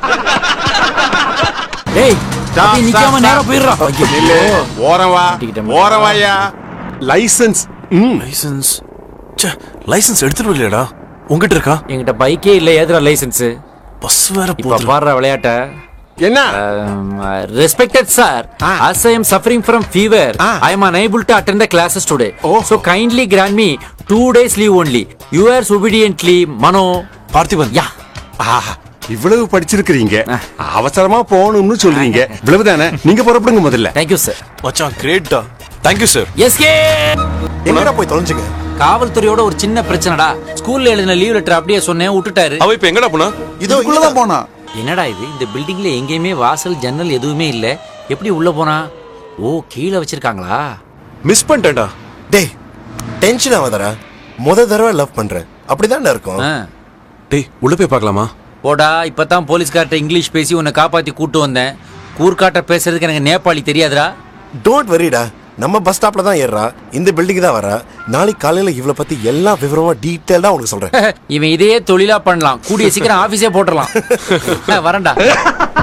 டேய் Stop, அப்படியே நிக்காம stop, நேரா stop. போயிடுறா நில்லு ஓரம் வா மாட்டிக்கிட்டேன். ஓரம் வாயா லைசன்ஸ் ம் லைசன்ஸ் ச்சே லைசன்ஸ் எடுத்துட்டு வரலையாடா உங்ககிட்ட இருக்கா என்கிட்ட பைக்கே இல்ல ஏதுடா லைசென்ஸ் பஸ் வேற இப்ப போகுது பாடுற விளையாட்ட என்ன respected sir Ah. as i am suffering from fever Ah. i am unable to attend the classes today Oh. so kindly grant me two days leave only yours obediently mano Parthiban yeah ஆஹா இவ்வளவு படிச்சிருக்கிறீங்க ஆ. அவசரமா போகணும்னு சொல்றீங்க இவ்வளவுதானே நீங்க புறப்படுங்க முதல்ல thank you sir மச்சான் கிரேட்டா தேங்க்யூ சார் எஸ்கே எங்கடா போய் தொலைஞ்சுங்க காவல்துறையோட ஒரு சின்ன பிரச்சனைடா ஸ்கூல்ல எழுதின லீவ் லெட்டர் அப்படியே சொன்னேன் விட்டுட்டாரு அவ இப்ப எங்கடா போனா இதோ இதுக்குள்ளதான் போனா என்னடா இது இந்த பில்டிங்ல எங்கேயுமே வாசல் ஜன்னல் எதுவுமே இல்ல எப்படி உள்ள போனா ஓ கீழே வச்சிருக்காங்களா மிஸ் பண்ணிட்டேன்டா டேய் டென்ஷன் ஆகாதடா முத தடவை லவ் பண்றேன் அப்படிதான்டா இருக்கும் ஆ. டேய் உள்ள போய் பார்க்கலாமா போடா இப்பதான் போலீஸ்கார்ட்ட இங்கிலீஷ் பேசி உன்னை காப்பாத்தி கூட்டு வந்தேன் கூர்க்காட்ட பேசுறதுக்கு எனக்கு நேபாளி தெரியாதுடா டோன்ட் வரிடா நம்ம பஸ் ஸ்டாப்ல தான் ஏறுறா இந்த பில்டிங் தான் வரா நாளைக்கு காலையில இவளை பத்தி எல்லா விவரமா டீட்டெயிலா உனக்கு சொல்றேன் இவன் இதையே தொழிலா பண்ணலாம் கூடிய சீக்கிரம் ஆபீஸே போட்டுடலாம் வரேன்டா